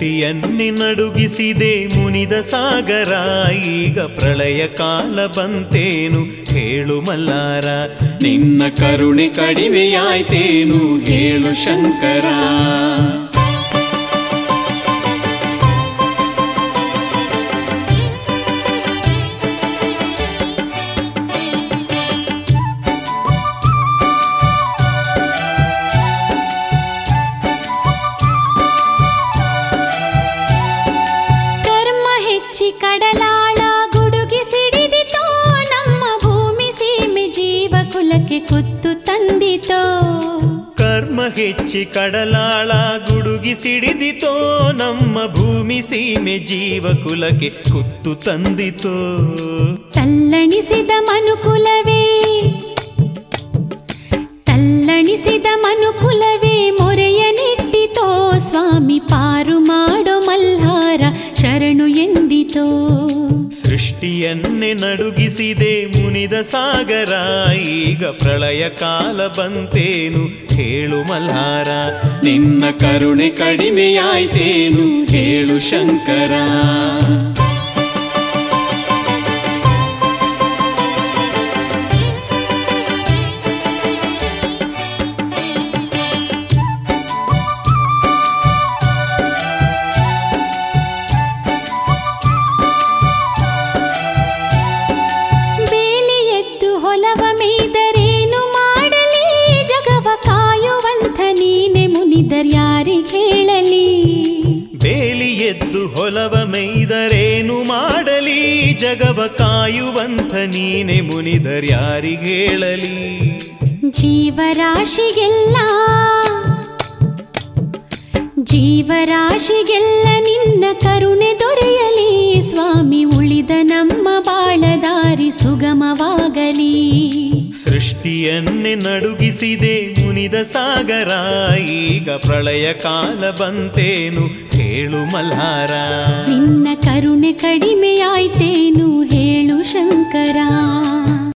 ಸೃಷ್ಟಿಯನ್ನೇ ನಡುಗಿಸಿದೆ ಮುನಿದ ಸಾಗರ ಈಗ ಪ್ರಳಯ ಕಾಲ ಬಂತೇನು ಹೇಳು ಮಲ್ಲಾರ ನಿನ್ನ ಕರುಣೆ ಕಡಿಮೆಯಾಯ್ತೇನು ಹೇಳು ಶಂಕರ ಕರ್ಮ ಹೆಚ್ಚಿ ಕಡಲಾಳ ಗುಡುಗಿ ಸಿಡಿದಿತೋ ನಮ್ಮ ಭೂಮಿ ಸೀಮೆ ಜೀವ ಕುಲಕ್ಕೆ ಕುತ್ತು ತಂದಿತೋ ಕರ್ಮ ಹೆಚ್ಚಿ ಕಡಲಾಳ ಗುಡುಗಿ ಸಿಡಿದಿತೋ ನಮ್ಮ ಭೂಮಿ ಸೀಮೆ ಜೀವ ಕುಲಕ್ಕೆ ಕುತ್ತು ತಂದಿತೋ ತಲ್ಲಣಿಸಿದ ಮನುಕುಲವೇ ತಲ್ಲಣಿಸಿದ ಮನುಕುಲವೇ ಮೊರೆಯ ನೆಟ್ಟಿತೋ ಸ್ವಾಮಿ ಪಾರು ಮಾಡೋ ಮಲ್ಹಾರ ಶರಣು ಎಂದಿತೋ ಸೃಷ್ಟಿಯನ್ನೇ ನಡುಗಿಸಿದೆ ಮುನಿದ ಸಾಗರ ಈಗ ಪ್ರಳಯ ಕಾಲ ಬಂತೇನು ಹೇಳು ಮಲ್ಹಾರ ನಿನ್ನ ಕರುಣೆ ಕಡಿಮೆಯಾಯ್ತೇನು ಹೇಳು ಶಂಕರ ಬೇಲಿ ಎದ್ದು ಹೊಲವ ಮೇಯ್ದರೇನು ಮಾಡಲಿ ಜಗವ ಕಾಯುವಂಥ ನೀನೆ ಮುನಿದರ್ಯಾರಿಗೆ ಹೇಳಲಿ ಬೇಲಿ ಎದ್ದು ಹೊಲವ ಮೇಯ್ದರೇನು ಮಾಡಲಿ ಜಗವ ಕಾಯುವಂಥ ನೀನೆ ಮುನಿದರ್ಯಾರಿಗೇಳಲಿ ಜೀವರಾಶಿಗೆಲ್ಲ ಜೀವರಾಶಿಗೆಲ್ಲ ನಿನ್ನ ಕರುಣೆ ದೊರೆಯಲಿ ಸ್ವಾಮಿ ಉಳಿದ ನಮ್ಮ ಬಾಳದಾರಿ ಸುಗಮವಾಗಲಿ ಸೃಷ್ಟಿಯನ್ನೇ ನಡುಗಿಸಿದೆ ಮುನಿದ ಸಾಗರ ಈಗ ಪ್ರಳಯ ಕಾಲ ಬಂತೇನು ಹೇಳು ಮಲ್ಹಾರ ನಿನ್ನ ಕರುಣೆ ಕಡಿಮೆಯಾಯ್ತೇನು ಹೇಳು ಶಂಕರ